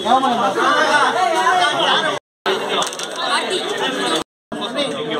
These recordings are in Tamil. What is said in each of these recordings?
இங்கு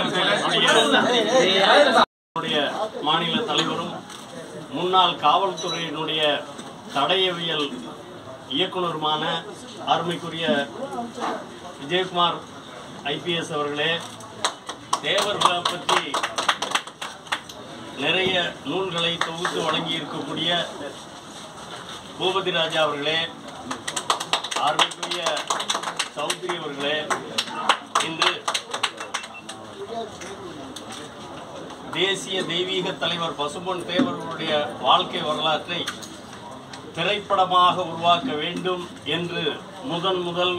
வருகின்ற மாநில தலைவரும் முன்னாள் காவல்துறையினுடைய தடயவியல் இயக்குனருமான அருமைக்குரிய விஜயகுமார் ஐபிஎஸ் அவர்களே தேவர்களை பற்றி நிறைய நூல்களை தொகுத்து வழங்கி இருக்கக்கூடிய பூபதி ராஜா அவர்களே அருமைக்குரிய சௌத்ரி அவர்களே இன்று தேசிய தெய்வீக தலைவர் பசும்பொன் தேவர்களுடைய வாழ்க்கை வரலாற்றை திரைப்படமாக உருவாக்க வேண்டும் என்று முதன் முதல்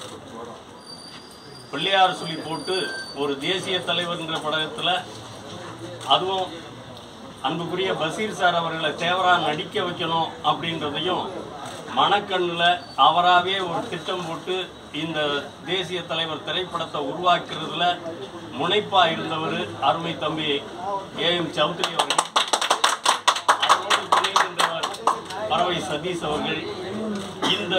பிள்ளையார் சொல்லி போட்டு ஒரு தேசிய தலைவர்ங்கிற படத்தில் அதுவும் அன்புக்குரிய பசீர் சார் அவர்களை தேவரா நடிக்க வைக்கணும் அப்படின்றதையும் மனக்கண்ணில் அவராகவே ஒரு திட்டம் போட்டு இந்த தேசிய தலைவர் திரைப்படத்தை உருவாக்குறதுல முனைப்பா இருந்தவர் அருமை தம்பி ஏ எம் சௌத்ரி அவர்கள் அவரோடு துணை நின்றவர் பறவை சதீஷ் அவர்கள் இந்த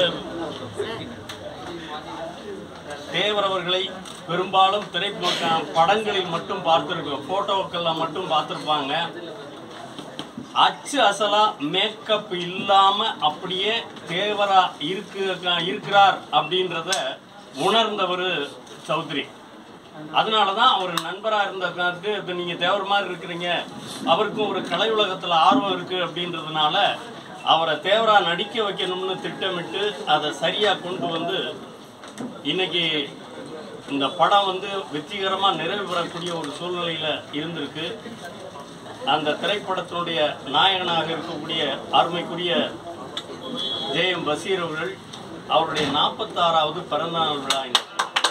தேவர் அவர்களை பெரும்பாலும் திரை படங்களில் மட்டும் பார்த்துருக்கோம் போட்டோக்கள்ல மட்டும் பார்த்துருப்பாங்க அச்சு அசலா மேக்கப் இல்லாம அப்படியே தேவரா இருக்கு இருக்கிறார் அப்படின்றத உணர்ந்தவர் சௌத்ரி அதனாலதான் அவர் நண்பரா இருந்ததுக்கு இப்ப நீங்க தேவர் மாதிரி இருக்கிறீங்க அவருக்கும் ஒரு கலை உலகத்துல ஆர்வம் இருக்கு அப்படின்றதுனால அவரை தேவரா நடிக்க வைக்கணும்னு திட்டமிட்டு அதை சரியா கொண்டு வந்து இன்னைக்கு இந்த படம் வந்து வெற்றிகரமா நிறைவு பெறக்கூடிய ஒரு சூழ்நிலையில இருந்திருக்கு அந்த திரைப்படத்தினுடைய நாயகனாக இருக்கக்கூடிய அருமைக்குரிய ஜெயம் பசீர் அவர்கள் அவருடைய நாற்பத்தாறாவது பிறந்தநாள் விழா இன்று.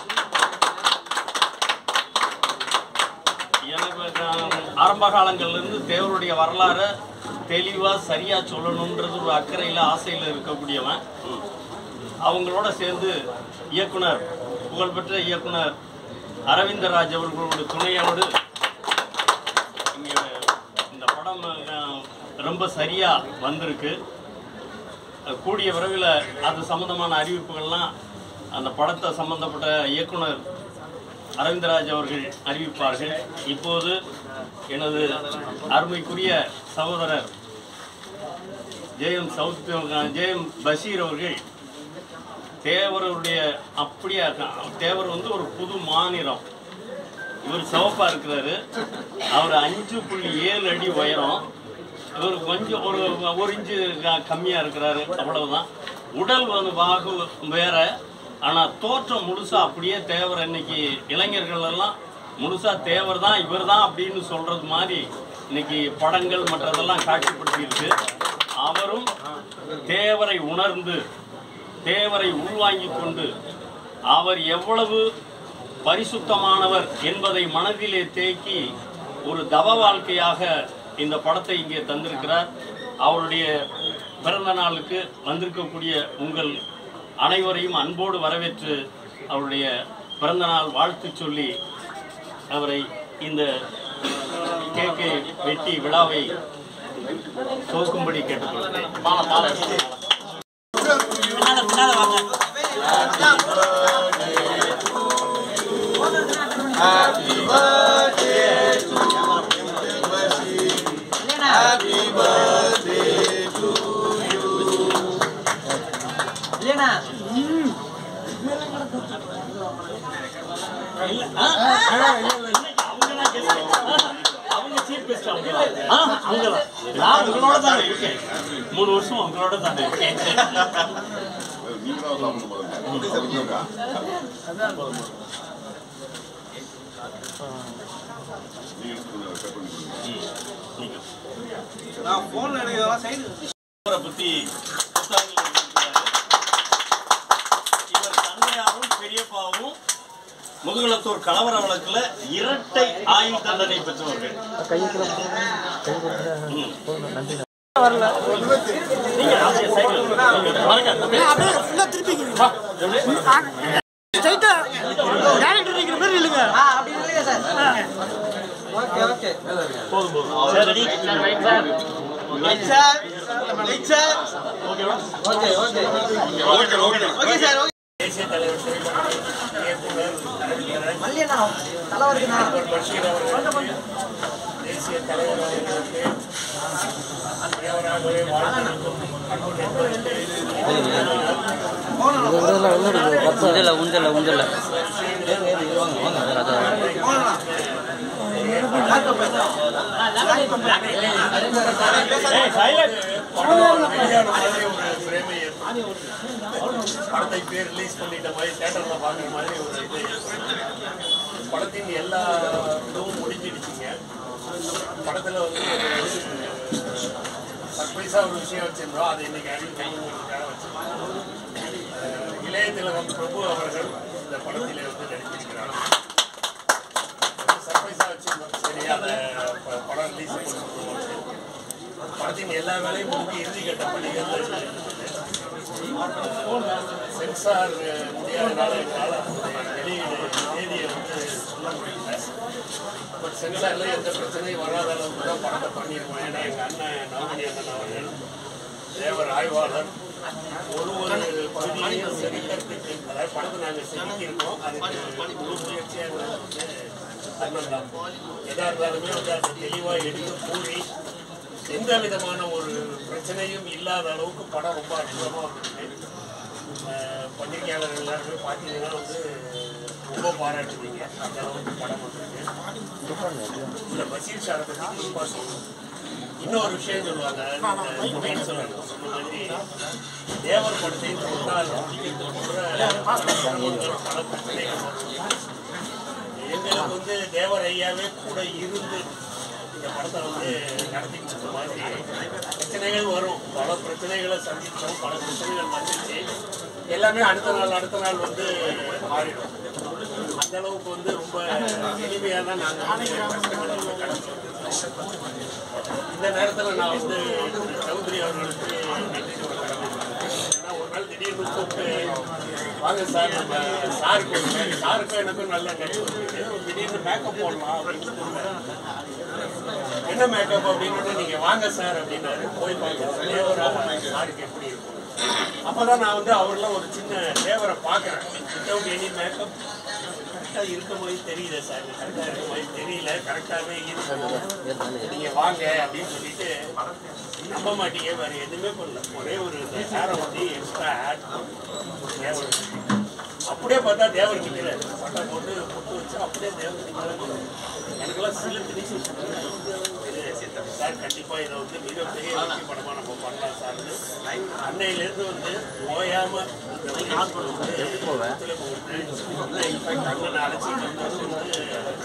எனக்கு நான் ஆரம்ப காலங்கள்ல இருந்து தேவருடைய வரலாறை தெளிவா சரியா சொல்லணுன்றது ஒரு அக்கறையில ஆசையில இருக்கக்கூடியவன் அவங்களோட சேர்ந்து இயக்குனர் புகழ்பெற்ற இயக்குனர் அரவிந்தராஜ் அவர்களோட துணையோடு இங்கே இந்த படம் அஹ், ரொம்ப சரியா வந்திருக்கு அஹ், கூடிய விரைவில் அது சம்பந்தமான அறிவிப்புகள்லாம் அந்த படத்தை சம்பந்தப்பட்ட இயக்குனர் அரவிந்தராஜ் அவர்கள் அறிவிப்பார்கள் இப்போது எனது அருமைக்குரிய சகோதரர் ஜெயம் சவுத் ஜெயம் பஷீர் அவர்கள் தேவருடைய அப்படியே தேவர் வந்து ஒரு புது மாநிலம் இவர் சிவப்பா இருக்கிறாரு அவர் அஞ்சு புள்ளி ஏழு அடி உயரம் இவர் கொஞ்சம் ஒரு ஒரு இன்ச்சு க- கம்மியா இருக்கிறாரு அவ்வளவுதான் உடல் வந்து பாகு வேற ஆனா தோற்றம் முழுசா அப்படியே தேவர் இன்னைக்கு இளைஞர்கள் எல்லாம் முழுசா தேவர் தான் இவர் தான் அப்படின்னு சொல்றது மாதிரி இன்னைக்கு படங்கள் மற்றதெல்லாம் காட்சிப்படுத்தி இருக்கு அவரும் தேவரை உணர்ந்து தேவரை உள்வாங்கிக் கொண்டு அவர் எவ்வளவு பரிசுத்தமானவர் என்பதை மனதிலே தேக்கி ஒரு தவ வாழ்க்கையாக இந்த படத்தை இங்கே தந்திருக்கிறார் அவருடைய பிறந்த நாளுக்கு வந்திருக்கக்கூடிய உங்கள் அனைவரையும் அன்போடு வரவேற்று அவருடைய பிறந்த நாள் வாழ்த்து சொல்லி அவரை இந்த கேக்கை வெட்டி விழாவை துவக்கும்படி கேட்டுக்கொள்கிறேன் பின்னால பின்னால வாங்க இல்லைண்ணா அவங்க சீஃப் கெஸ்ட் அவங்க அவங்கதான் நான் உங்களோட தானே இருக்கேன் மூணு வருஷம் உங்களோட தானே இருக்கேன் நீங்க நான் போன்ல எடுக்கிறதெல்லாம் சைடு இவரை பத்தி புத்தகங்கள் எழுதியிருக்கிறாரு. இவர் தந்தையாரும் பெரியப்பாவும் முதுகுளத்தூர் கலவர வழக்குல இரட்டை ஆயுள் தண்டனை பெற்றவர்கள் ம். நீங்க அப்படியே சைடுல நீங்க வாங்க, அப்படியே. அப்படியே ஃபுல்லா திருப்பிக்கிறீங்க ஸ்ட்ரைட்டா டேரக்டர் நிக்கிற மாதிரி இல்லைங்க அப்படி இல்லையா சார் ஓகே ஓகே போதும் போதும் சரி லைட் சார் லைட் சார் ஓகேவா okay okay okay sir okay தேசிய தலைவர் திரைப்பட இயக்குனர் அறிவிக்கிறேன் மல்லியண்ணா தலை வருதுண்ணா பஷீர் அவர்களுக்கு தேசிய தலைவர் அவர்களுக்கு தேவராகவே வாழ்ந்திருக்கும் அன்பு நண்பர்களுக்கு உண்டல உண்டல உண்டல ஏய் சைலண்ட் படத்தை பேர் ரிலீஸ் பண்ணிட்ட மாதிரி தேட்டர்ல பாக்குற மாதிரி ஒரு இது படத்தின் எல்லா இதுவும் முடிஞ்சிடுச்சுங்க படத்துல வந்து சர்ப்ரைஸா ஒரு விஷயம் வச்சிருந்தோம் அதை இன்னைக்கு அறிவிக்கிறதுக்காக வச்சிருக்கோம் அஹ் இளைய திலகம் பிரபு அவர்கள் இந்த படத்திலே வந்து நடிச்சிருக்கிறார் சர்ப்ரைஸா வச்சிருந்தோம் சரி அந்த ப- படம் ரிலீஸ் பண்ணுவோம் படத்தின் எல்லா வேலையும் முடிஞ்சு இறுதி கட்ட பணிகள் சென்சார் முடியாதனால எங்களால் அந்த வெளியீடு தேதியை வந்து சொல்ல முடியல பட் சென்சார்ல எந்த பிரச்சனையும் வராத அளவுக்கு தான் படத்தை பண்ணியிருக்கோம் ஏன்னா எங்கள் அண்ணன் நவமணி அண்ணன் அவர்கள் தேவர் ஆய்வாளர் ஒரு ஒரு பகுதியையும் செதுக்கிறதுக்கு அதாவது படத்தை நாங்கள் செதுக்கியிருக்கோம் அதுக்கு முழு முயற்சியாக வந்து அண்ணன் தான் எதா இருந்தாலுமே வந்து அதை தெளிவாக எடுத்து கூறி எந்த விதமான ஒரு பிரச்சனையும் இல்லாத அளவுக்கு படம் ரொம்ப அற்புதமாக வந்துருக்கு அஹ் பத்திரிகையாளர்கள் எல்லாருமே பார்த்தீங்கன்னா வந்து ரொம்ப பாராட்டுவீங்க அந்த அளவுக்கு படம் வந்திருக்கு இந்த பஷீர் சாரை பற்றி குறிப்பாக சொல்லணும் இன்னொரு விஷயம் சொல்லுவாங்க இந்த முகைன்னு சொல்லுவாங்க சொன்ன மாதிரி தேவர் படத்தை சொன்னால் முடிக்கிறது கூட பல பிரச்சனைகள் வரும். எங்களுக்கு வந்து தேவர் ஐயாவே கூட இருந்து இந்த படத்தை வந்து நடத்திட்டு இருக்க மாதிரி பிரச்சனைகள் வரும் பல பிரச்சனைகளை சந்திச்சோம் பல பிரச்சனைகள் வந்துச்சு எல்லாமே அடுத்த நாள் அடுத்த நாள் வந்து மாறிடும் அந்த அளவுக்கு வந்து ரொம்ப எளிமையாக தான் நாங்கள் வந்து கஷ்டங்களை வந்து கடந்து வந்திருக்கோம். இந்த நேரத்தில் நான் வந்து சௌத்ரி அவர்களுக்கு நன்றி சொல்ல கடமைப்பட்டிருக்கேன். ஏன்னா ஒரு நாள் திடீர்னு கூப்பிட்டு வாங்க சார் நம்ம சாருக்கு ஒரு மாதிரி சாருக்கும் எனக்கும் நல்ல நட்பு இருக்குது திடீர்னு மேக்கப் போடலாம் அப்படின்னு சொன்னாரு. என்ன மேக்கப் அப்படின்னு நீங்க வாங்க சார் அப்படின்னாரு போய் பார்த்தேன் தேவரா சாருக்கு எப்படி இருக்கும் அப்பதான் நான் வந்து அவர்லாம் ஒரு சின்ன தேவரை பார்க்கறேன் வித்தவுட் எனி மேக்கப் கரெக்டா இருக்க மாதிரி தெரியல சார் கரெக்டா இருக்க மாதிரி தெரியல கரெக்டாவே இருக்கும் நீங்க வாங்க அப்படின்னு சொல்லிட்டு நம்ப மாட்டீங்க வேற எதுவுமே பண்ணல ஒரே ஒரு சேரை வந்து எக்ஸ்ட்ரா ஆட் தேவர் அப்படியே பார்த்தா தேவர் நிற்கிறாரு பட்டை போட்டு பொட்டு வச்சு அப்படியே தேவர் நிற்கிறாரு எனக்கெல்லாம் சில திணிச்சு சார் கண்டிப்பா இதை வந்து மிகப்பெரிய வெற்றி படமா நம்ம பண்ணலாம் சார் அன்னையிலேருந்து வந்து ஓயாம இந்த நிகழ்ச்சிகள் வந்து ஒத்துழைப்பு கொடுத்து இன்ஃபேக்ட் அண்ணனை அழைச்சிட்டு வந்து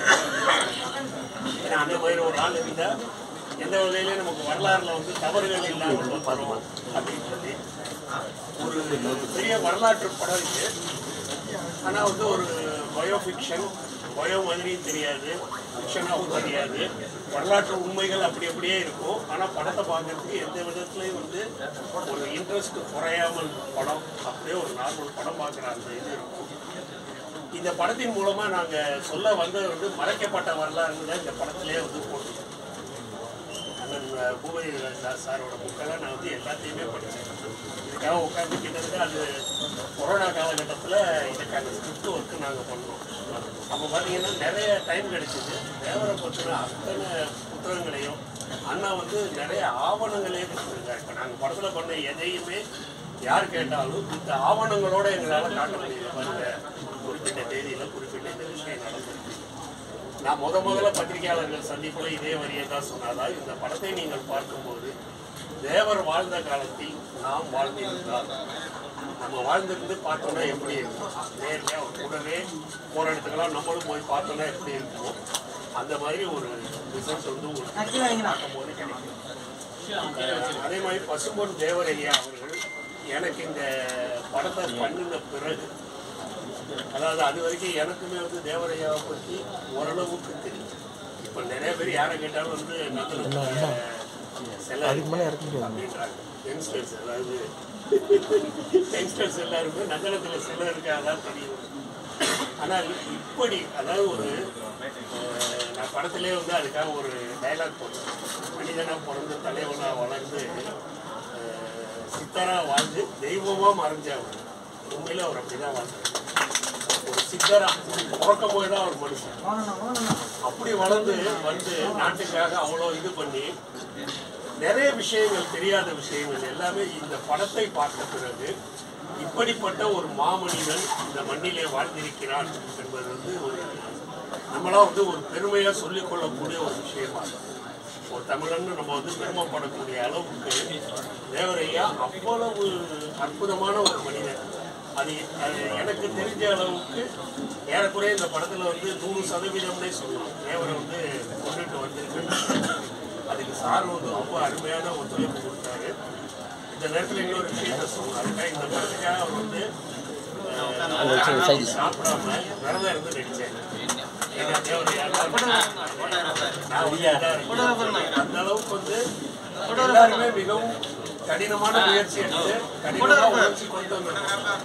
ஏன்னா அந்த மாதிரி ஒரு ஆள் இருந்தா எந்த வகையிலையும் நமக்கு வரலாறுல வந்து தவறுகள் இல்லாமல் வரும் அப்படின்னு சொல்லி ஒரு பெரிய வரலாற்று படம் இது ஆனா வந்து ஒரு பயோஃபிக்ஷன் பயோ மாதிரியும் தெரியாது ஃபிக்ஷனாகவும் தெரியாது வரலாற்று உண்மைகள் அப்படி அப்படியே இருக்கும் ஆனா படத்தை பார்க்கறதுக்கு எந்த விதத்துலையும் வந்து ஒரு இன்ட்ரெஸ்ட் குறையாமல் படம் அப்படியே ஒரு நார்மல் படம் பார்க்குற அந்த இது இருக்கும் இந்த படத்தின் மூலமா நாங்க சொல்ல வந்தது வந்து மறைக்கப்பட்ட வரலாறுன்னு தான் இந்த படத்திலே வந்து போட்டிருக்கோம் அண்ணன் பூபதி சார் சாரோட புக்கெல்லாம் நான் வந்து எல்லாத்தையுமே படித்தேன் இதுக்காக உட்காந்து கிட்டத்தட்ட அது கொரோனா காலகட்டத்தில் இதுக்கான ஸ்கிரிப்ட் ஒர்க்கு நாங்கள் பண்ணோம் அப்போ பார்த்தீங்கன்னா நிறைய டைம் கிடைச்சிது தேவரை பற்றின அத்தனை புத்தகங்களையும் அண்ணா வந்து நிறைய ஆவணங்களையும் கொடுத்துருக்காரு இப்போ நாங்கள் படத்தில் பண்ண எதையுமே யார் கேட்டாலும் இந்த ஆவணங்களோட எங்களால் காட்ட முடியுது பாருங்க குறிப்பிட்ட தேதியில் குறிப்பிட்ட இந்த விஷயம் நடந்திருக்கு நான் முத முதல்ல பத்திரிகையாளர்கள் சந்திப்புல இதே வரியை தான் சொன்னாதா இந்த படத்தை நீங்கள் பார்க்கும்போது தேவர் வாழ்ந்த காலத்தில் நாம் வாழ்ந்திருந்தால் நம்ம வாழ்ந்திருந்து பார்த்தோம்னா எப்படி இருக்கும் நேர்ல அவர் கூடவே போற இடத்துக்கெல்லாம் நம்மளும் போய் பார்த்தோம்னா எப்படி இருக்கும் அந்த மாதிரி ஒரு ரிசல்ட் வந்து உங்களுக்கு பார்க்கும்போது கிடைக்கும் அஹ் அதே மாதிரி பசும்பொன் தேவரையா அவர்கள் எனக்கு இந்த படத்தை பண்ணின பிறகு அதாவது அது வரைக்கும் எனக்குமே வந்து தேவரையாவை பற்றி ஓரளவுக்கு தெரியும் இப்போ நிறைய பேர் யாரை கேட்டாலும் வந்து நந்தனத்துல சில அப்படின்றாங்க யங்ஸ்டர்ஸ் அதாவது யங்ஸ்டர்ஸ் எல்லாருமே நந்தனத்தில் சில இருக்காதான் தெரியும் ஆனால் இப்படி அதாவது ஒரு அஹ், நான் படத்திலே வந்து அதுக்காக ஒரு டைலாக் போட்டேன் மனிதனாக பிறந்து தலைவனாக வளர்ந்து அஹ், சித்த சித்தரா வாழ்ந்து தெய்வமா மறைஞ்சார் உண்மையில அவர் அப்படிதான் வாழ்ந்தார் ஒரு சித்தரா பிறக்கும் போது தான் அவர் மனுஷன் அப்படி வளர்ந்து வந்து நாட்டுக்காக அவ்வளோ இது பண்ணி நிறைய விஷயங்கள் தெரியாத விஷயங்கள் எல்லாமே இந்த படத்தை பார்த்த பிறகு இப்படிப்பட்ட ஒரு மாமனிதன் இந்த மண்ணிலே வாழ்ந்திருக்கிறான் என்பது வந்து ஒரு நம்மளாம் வந்து ஒரு பெருமையா சொல்லிக் கொள்ளக்கூடிய ஒரு விஷயமா இருக்கும். ஒரு தமிழன் நம்ம வந்து பெருமைப்படக்கூடிய அளவுக்கு தேவரையா அவ்வளவு அற்புதமான ஒரு மனிதன் அது அது எனக்கு தெரிஞ்ச அளவுக்கு ஏறக்குறைய இந்த படத்துல வந்து நூறு சதவீதம்னே சொல்லலாம் தேவரை வந்து கொண்டுட்டு வந்திருக்கு அதுக்கு சார் வந்து ரொம்ப அருமையான ஒத்துழைப்பு கொடுத்தாரு இந்த நேரத்தில் இன்னொரு விஷயத்த சொன்னாருக்கா இந்த படத்துக்காக அவர் வந்து அஹ், சாப்பிடாம விரதம் இருந்து நடிச்சேன் ஏன்னா தேவரையா நான் வந்து இதா இருக்கேன். அந்த அளவுக்கு வந்து எல்லாருமே மிகவும் கடினமான முயற்சி எடுத்து கடினமான முயற்சி கொண்டு வந்திருக்காங்க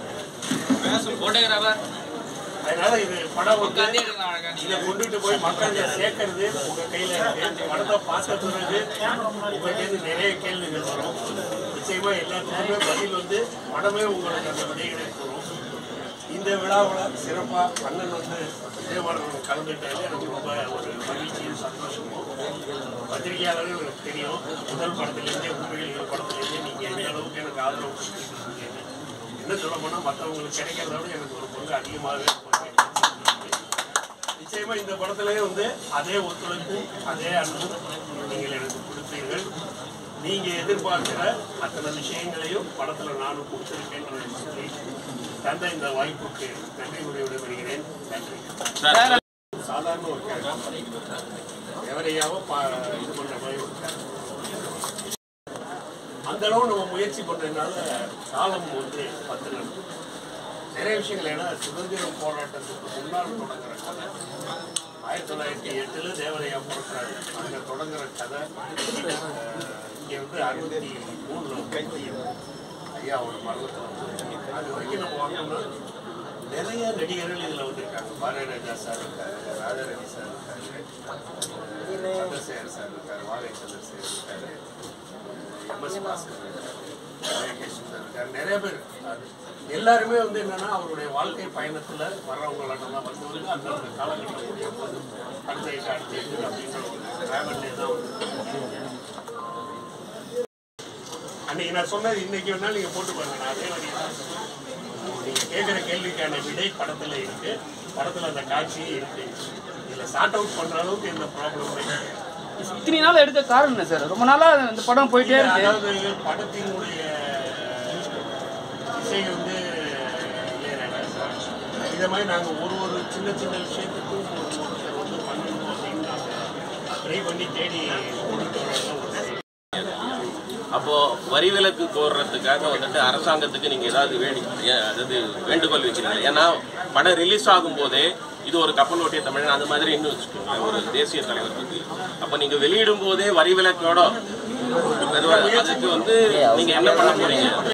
அதனால இது படம் வந்து இதை கொண்டுட்டு போய் மக்கள்கிட்ட சேர்க்கறது உங்க கையில இருக்கு படத்தை பார்த்த பிறகு உங்கள்கிட்ட நிறைய கேள்விகள் வரும் நிச்சயமா எல்லாத்துக்குமே பதில் வந்து படமே உங்களுக்கு அந்த விடைகளை தரும் இந்த விழாவில் சிறப்பா அண்ணன் வந்து விஜயபாரன் கலந்துட்டாரு எனக்கு ரொம்ப ஒரு மகிழ்ச்சியும் சந்தோஷமும் பத்திரிகையாளர்கள் எனக்கு தெரியும் முதல் படத்திலேருந்தே உண்மையில் இந்த படத்திலேருந்தே நீங்க எந்த அளவுக்கு எனக்கு ஆதரவு கொடுத்துருக்கீங்க என்ன சொல்ல போனா மற்றவங்களுக்கு கிடைக்கிறத விட எனக்கு ஒரு பங்கு அதிகமாகவே கிடைச்சிருக்கு. நிச்சயமா இந்த படத்திலேயே வந்து அதே ஒத்துழைப்பு அதே அன்பு நீங்கள் எனக்கு கொடுத்தீர்கள் நீங்க எதிர்பார்க்கிற அத்தனை விஷயங்களையும் படத்துல நானும் கொடுத்திருக்கேன் சொல்லி தந்த இந்த வாய்ப்புக்கு நன்றி கூறி விடைபெறுகிறேன் நன்றி சாதாரண ஒரு கேரக்டர் எவரையாவோ பா- இது பண்ற மாதிரி ஒரு character. அந்த அளவு நம்ம முயற்சி பண்றதுனால காலம் வந்து பத்து நிறைய விஷயங்கள் ஏன்னா சுதந்திர போராட்டத்துக்கு முன்னால் தொடங்குற கதை ஆயிரத்தி தொள்ளாயிரத்தி எட்டுல தேவரையா பிறக்கிறாரு அங்க தொடங்குற கதை அஹ், இங்க வந்து அறுபத்தி மூணுல கைதி ஐயாவோட மரணத்தில் அது வரைக்கும் நம்ம வாங்கணும்னா நிறைய நடிகர்கள் இதுல வந்திருக்காங்க பாரதிராஜா சார் இருக்காரு ராஜாரவி சார் இருக்காரு அஹ், சந்திரசேகர் சார் இருக்காரு வாகை சந்திரசேகர் இருக்காரு எம்எஸ் பாஸ்கர் இருக்காரு ஜெயகேஷ் சுந்தர் இருக்காரு நிறைய பேர் இருக்காரு. எல்லாருமே வந்து என்னன்னா அவருடைய வாழ்க்கை பயணத்துல வர்றவங்களாட்டம் தான் வந்தவங்க அந்தந்த காலகட்டம் முடியும் போது அடுத்த இது அடுத்த இது அப்படின்ற ஒரு டிராவல்லே தான் வந்து அன்னைக்கு நான் சொன்னது இன்னைக்கு வேணாலும் நீங்க போட்டு பாருங்க நான் அதே வழியை தான் சொன்னேன். நீங்க கேட்குற கேள்விக்கான விடை படத்துல இருக்கு படத்துல அந்த காட்சியே இருக்கு இதுல சார்ட் அவுட் பண்ற அளவுக்கு எந்த ப்ராப்ளமுமே கிடையாது இத்தனை நாள் எடுக்க காரணம் என்ன சார் ரொம்ப நாளா இந்த படம் போயிட்டே இருக்கு அதாவது படத்தினுடைய இசை வந்து இளையராஜா சார். இதை மாதிரி நாங்கள் ஒரு ஒரு சின்ன சின்ன விஷயத்துக்கும் ஒரு ஒருத்தர் வந்து பண்ணணும் அப்படின்னு நாங்கள் ட்ரை பண்ணி தேடி கொண்டுட்டு வரதான் ஒரு செயல். அப்போ வரி விலக்கு கோர்றதுக்காக வந்துட்டு அரசாங்கத்துக்கு நீங்க ஏதாவது வேண்டி ஏ- அதாவது வேண்டுகோள் வைக்கிறீங்க ஏன்னா படம் ரிலீஸ் ஆகும் போதே இது ஒரு கப்பல் ஓட்டிய தமிழன் அந்த மாதிரி இன்னும் வச்சுக்கோங்க ஒரு தேசிய தலைவர் பத்தி அப்ப நீங்க வெளியிடும் போதே வரி விலக்கோட அது- அதுக்கு வந்து நீங்க என்ன பண்ண போறீங்க